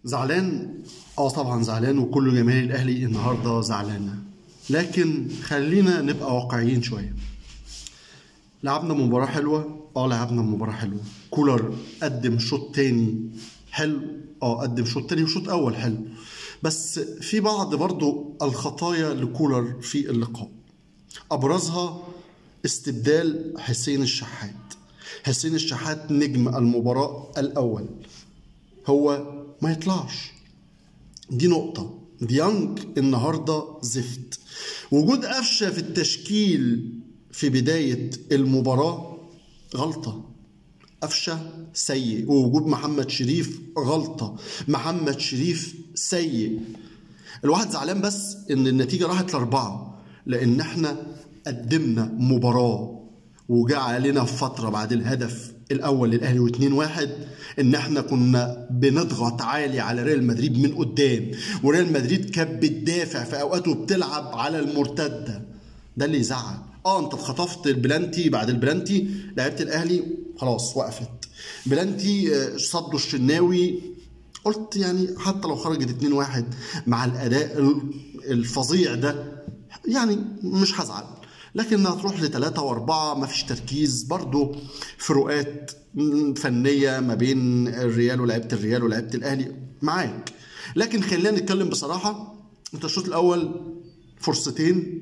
زعلان اه طبعا زعلان وكل جماهير الاهلي النهارده زعلانه لكن خلينا نبقى واقعيين شويه لعبنا مباراة حلوة اه لعبنا مباراة حلوة كولر قدم شوط تاني حلو اه قدم شوط تاني وشوط اول حلو بس في بعض برضو الخطايا لكولر في اللقاء ابرزها استبدال حسين الشحات حسين الشحات نجم المباراة الاول هو ما يطلعش دي نقطة ديانج النهاردة زفت وجود قفشة في التشكيل في بداية المباراة غلطة قفشة سيء ووجود محمد شريف غلطة محمد شريف سيء الواحد زعلان بس ان النتيجة راحت لأربعة لأن احنا قدمنا مباراة وجاء علينا في فترة بعد الهدف الأول للأهلي واتنين واحد إن احنا كنا بنضغط عالي على ريال مدريد من قدام وريال مدريد كانت بتدافع في أوقات وبتلعب على المرتدة ده اللي يزعل اه انت اتخطفت البلانتي بعد البلانتي لعيبه الاهلي خلاص وقفت بلانتي آه، صدوا الشناوي قلت يعني حتى لو خرجت 2-1 مع الاداء ال- الفظيع ده يعني مش هزعل لكن انها تروح لثلاثة وأربعة مفيش تركيز برضو فروقات م- فنية ما بين الريال ولعيبة الريال ولعيبة الأهلي معاك لكن خلينا نتكلم بصراحة انت الشوط الأول فرصتين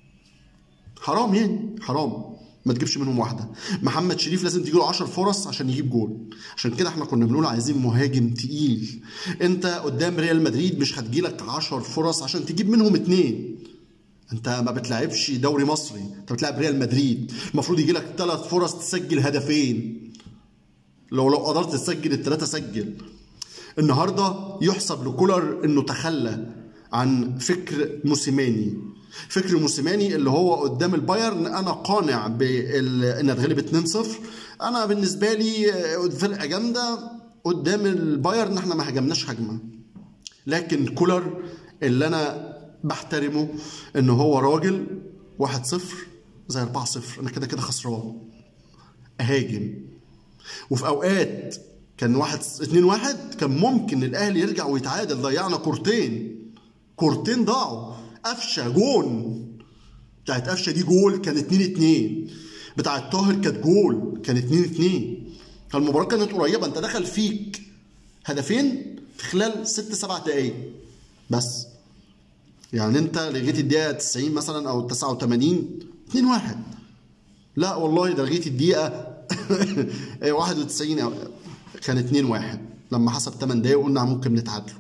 حرام يعني حرام ما تجيبش منهم واحده محمد شريف لازم تجيله 10 فرص عشان يجيب جول عشان كده احنا كنا بنقول عايزين مهاجم تقيل انت قدام ريال مدريد مش هتجيلك 10 فرص عشان تجيب منهم اتنين انت ما بتلعبش دوري مصري انت بتلعب ريال مدريد المفروض يجيلك ثلاث فرص تسجل هدفين لو لو قدرت تسجل الثلاثه سجل النهارده يحسب لكولر انه تخلى عن فكر موسيماني فكر موسيماني اللي هو قدام البايرن انا قانع بال... ان اتغلب 2-0 انا بالنسبه لي آه، فرقه جامده قدام البايرن احنا ما هجمناش هجمه لكن كولر اللي انا بحترمه ان هو راجل 1-0 زي 4-0 انا كده كده خسران اهاجم وفي اوقات كان واحد اتنين واحد كان ممكن الاهلي يرجع ويتعادل ضيعنا كورتين كورتين ضاعوا قفشه جون بتاعت قفشه دي جول كان اتنين اتنين بتاعت طاهر كانت جول كان اتنين اتنين فالمباراه كانت قريبه انت دخل فيك هدفين في خلال ست سبع دقايق بس يعني انت لغايه الدقيقه 90 مثلا او 89 2 1 لا والله ده لغايه الدقيقه 91 أو كان 2 1 لما حسب 8 دقايق قلنا ممكن نتعادلوا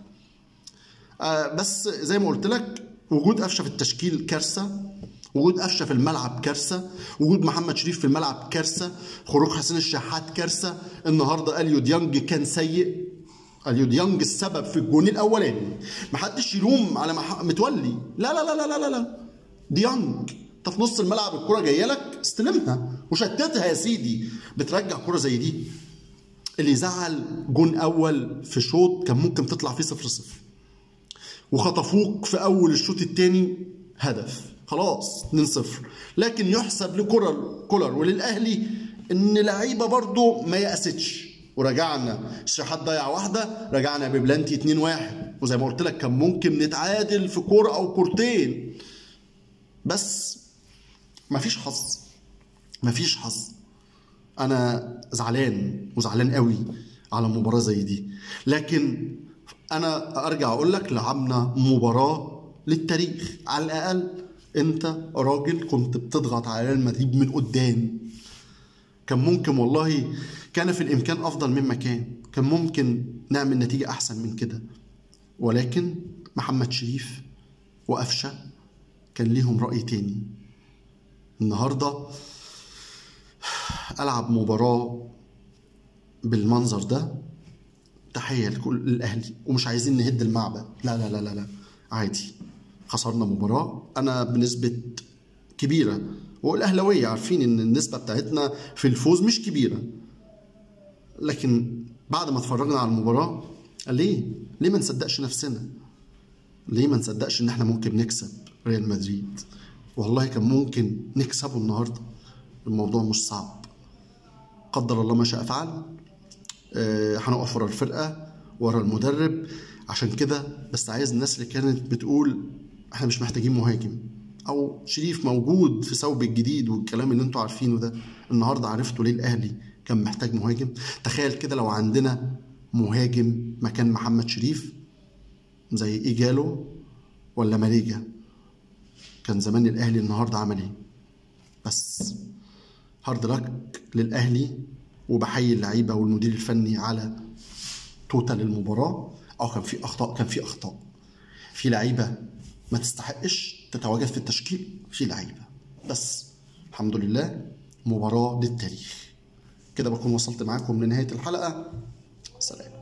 آه بس زي ما قلت لك وجود قفشه في التشكيل كارثه وجود قفشه في الملعب كارثه وجود محمد شريف في الملعب كارثه خروج حسين الشحات كارثه النهارده اليو ديانج كان سيء اليو ديانج السبب في الجون الاولاني محدش يلوم على مح... متولي لا لا لا لا لا لا, لا. ديانج انت في نص الملعب الكره جايه لك استلمها وشتتها يا سيدي بترجع كره زي دي اللي يزعل جون اول في شوط كان ممكن تطلع فيه صفر صفر وخطفوك في اول الشوط الثاني هدف خلاص 2-0 لكن يحسب لكولر كولر وللاهلي ان لعيبه برضو ما يأستش ورجعنا الشحات ضيع واحده رجعنا ببلانتي 2-1 وزي ما قلت لك كان ممكن نتعادل في كوره او كورتين بس مفيش حظ مفيش حظ انا زعلان وزعلان قوي على مباراه زي دي لكن انا ارجع اقول لك لعبنا مباراه للتاريخ على الاقل انت راجل كنت بتضغط على ريال مدريد من قدام كان ممكن والله كان في الامكان افضل مما كان كان ممكن نعمل نتيجه احسن من كده ولكن محمد شريف وقفشه كان ليهم راي تاني النهارده العب مباراه بالمنظر ده تحيه لكل الاهلي ومش عايزين نهد المعبد لا لا لا لا لا عادي خسرنا مباراه انا بنسبه كبيره والاهلاويه عارفين ان النسبه بتاعتنا في الفوز مش كبيره لكن بعد ما اتفرجنا على المباراه ليه ليه ما نصدقش نفسنا ليه ما نصدقش ان احنا ممكن نكسب ريال مدريد والله كان ممكن نكسبه النهارده الموضوع مش صعب قدر الله ما شاء فعل آه، هنقف ورا الفرقه ورا المدرب عشان كده بس عايز الناس اللي كانت بتقول احنا مش محتاجين مهاجم او شريف موجود في ثوب الجديد والكلام اللي انتوا عارفينه ده النهارده عرفتوا ليه الاهلي كان محتاج مهاجم تخيل كده لو عندنا مهاجم مكان محمد شريف زي ايجالو ولا ماليجا كان زمان الاهلي النهارده عمل ايه بس هارد لك للاهلي وبحيي اللعيبه والمدير الفني على توتال المباراه اه كان في اخطاء كان في اخطاء في لعيبه ما تستحقش تتواجد في التشكيل في لعيبه بس الحمد لله مباراه للتاريخ كده بكون وصلت معاكم لنهايه الحلقه سلام